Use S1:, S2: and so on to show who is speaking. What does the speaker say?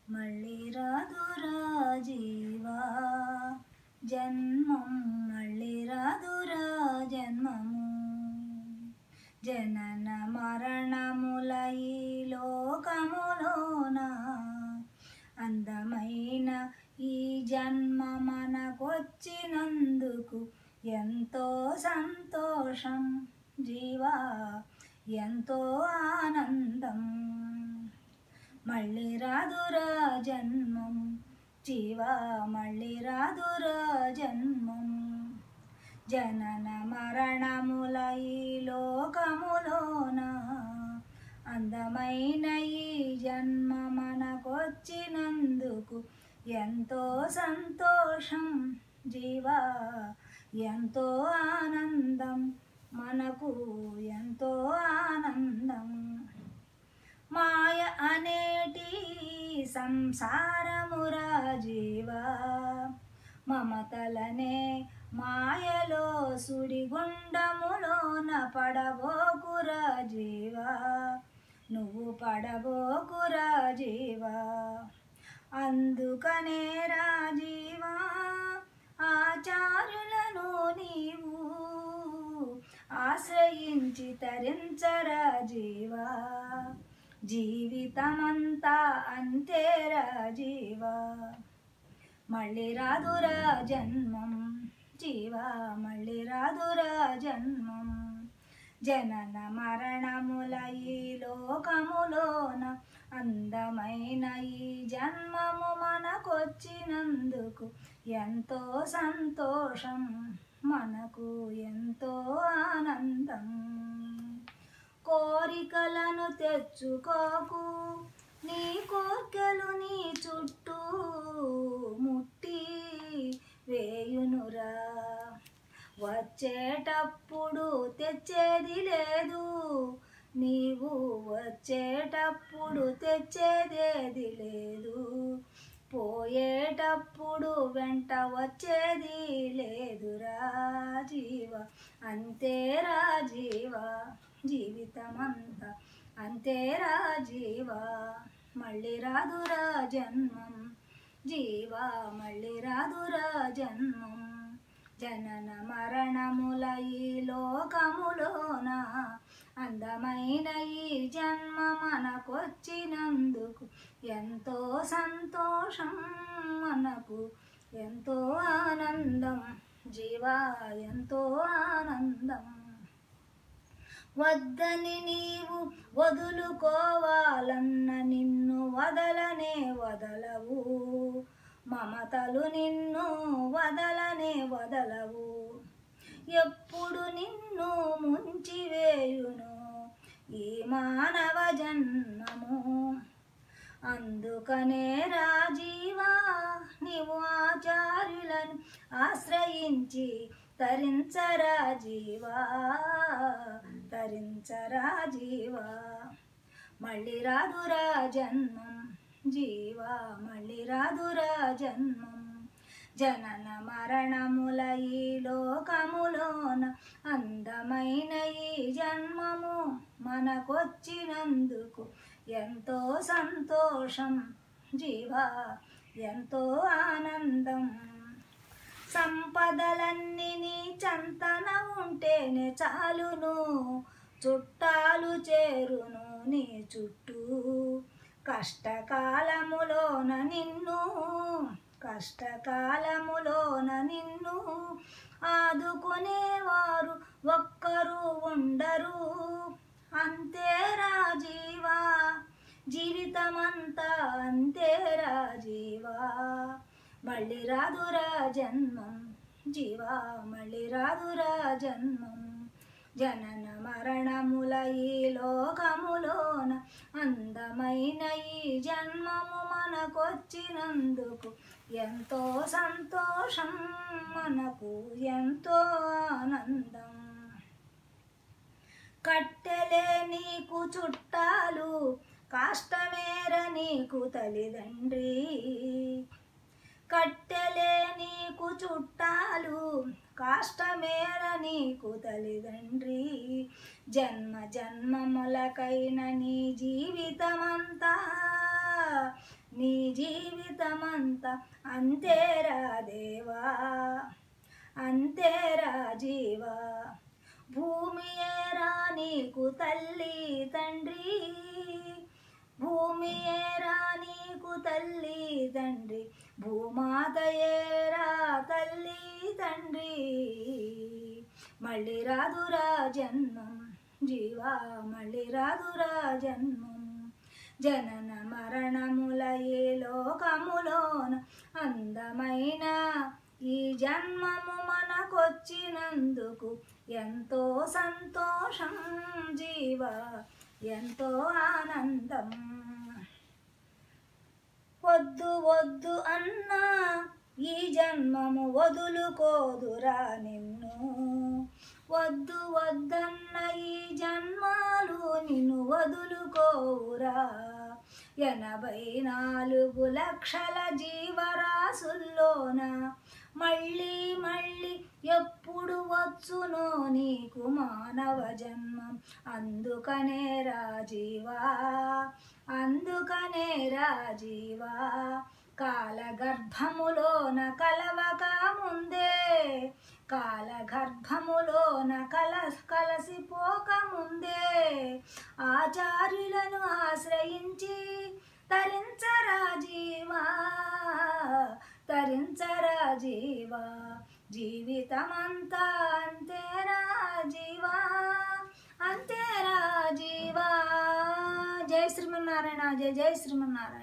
S1: మళ్ళీ రాదురా జీవా జన్మం మళ్ళీ రాదురా జన్మము జనన మరణముల ఈ లోకములోన అందమైన ఈ జన్మ మనకొచ్చినందుకు ఎంతో సంతోషం జీవా ఎంతో ఆనందం మళ్ళీ రాదురా జన్మం జీవా మళ్ళీ రాదురా జన్మం జనన మరణముల ఈ లోకములోన అందమైన ఈ జన్మ మనకొచ్చినందుకు ఎంతో సంతోషం జీవా ఎంతో ఆనందం మనకు ఎంతో ఆనందం మాయ అనేటి సంసారమురా జీవా మమతలనే మాయలో సుడిగుండములోన పడబోకురా జీవా నువ్వు పడబోకురా జీవా అందుకనే రాజీవా ఆచారులను నీవు ఆశ్రయించి తరించరా జీవా జీవితమంతా అంతేరా జీవా మళ్ళీ రాదురా జన్మం జీవా మళ్ళీ రాదురా జన్మం జనన మరణముల ఈ లోకములోన అందమైన ఈ జన్మము మనకొచ్చినందుకు ఎంతో సంతోషం మనకు ఎంతో ఆనందం కోరికలను తెచ్చుకోకు నీ కోర్కెలు నీ చుట్టూ ముట్టి వేయునురా వచ్చేటప్పుడు తెచ్చేది లేదు నీవు వచ్చేటప్పుడు తెచ్చేదేది లేదు పోయేటప్పుడు వెంట వచ్చేది లేదురా జీవ అంతేరా జీవ జీవితమంతా అంతేరా జీవా మళ్ళీ రాదురా జన్మం జీవా మళ్ళీ రాదురా జన్మం జనన మరణముల ఈ లోకములోన అందమైన ఈ జన్మ మనకొచ్చినందుకు ఎంతో సంతోషం మనకు ఎంతో ఆనందం జీవా ఎంతో ఆనందం వద్దని నీవు వదులుకోవాలన్న నిన్ను వదలనే వదలవు మమతలు నిన్ను వదలనే వదలవు ఎప్పుడు నిన్ను ముంచివేయును ఈ మానవ జన్మము అందుకనే రాజీవా నీవు ఆచార్యులను ఆశ్రయించి తరించరా జీవా తరించరా జీవా మళ్ళీ రాదురా జన్మం జీవా మళ్ళీ రాదురా జన్మం జనన మరణముల ఈ లోకములోన అందమైన ఈ జన్మము మనకొచ్చినందుకు ఎంతో సంతోషం జీవా ఎంతో ఆనందం సంపదలన్నీ నీ చంతన ఉంటేనే చాలును చుట్టాలు చేరును నీ చుట్టూ కష్టకాలములోన నిన్ను కష్టకాలములోన నిన్ను ఆదుకునేవారు ఒక్కరు ఉండరు అంతేరా జీవా జీవితమంతా అంతేరా జీవా మళ్ళీ రాదురా జన్మం జీవా మళ్ళీ రాదురా జన్మం జనన మరణముల ఈ లోకములోన అందమైన ఈ జన్మము మనకొచ్చినందుకు ఎంతో సంతోషం మనకు ఎంతో ఆనందం కట్టెలే నీకు చుట్టాలు కాష్టమేర నీకు తల్లిదండ్రి కట్టెలే నీకు చుట్టాలు కాష్టమేర నీకు తల్లిదండ్రి జన్మ జన్మములకైన నీ జీవితమంతా నీ జీవితమంతా అంతేరా దేవా అంతేరా జీవా భూమి ఏరా నీకు తల్లి తండ్రి భూమి ఏరా నీకు తల్లి తండ్రి భూమాత ఏరా తల్లి తండ్రి మళ్ళీ రాదురా జన్మం జీవా మళ్ళీ రాదురా జన్మం జనన మరణముల ఏ లోకములోన అందమైన ఈ జన్మము మనకొచ్చినందుకు ఎంతో సంతోషం జీవ ఎంతో ఆనందం వద్దు వద్దు అన్నా ఈ జన్మము వదులుకోదురా నిన్ను వద్దు వద్దన్న ఈ జన్మాలు నిన్ను వదులుకోవురా ఎనభై నాలుగు లక్షల జీవరాశుల్లోన మళ్ళీ మళ్ళీ ఎప్పుడు వచ్చునో నీకు మానవ జన్మం అందుకనే రాజీవా అందుకనే రాజీవా కాలగర్భములోన కలవక ముందే కాలగర్భములోన కల కలసిపోక ముందే ఆచార్యులను ఆశ్రయించి తరించరా జీవా తరించరా జీవా జీవితమంతా అంతేరా జీవా అంతేరా జీవా జై శ్రీమన్నారాయణ జై జై శ్రీమన్నారాయణ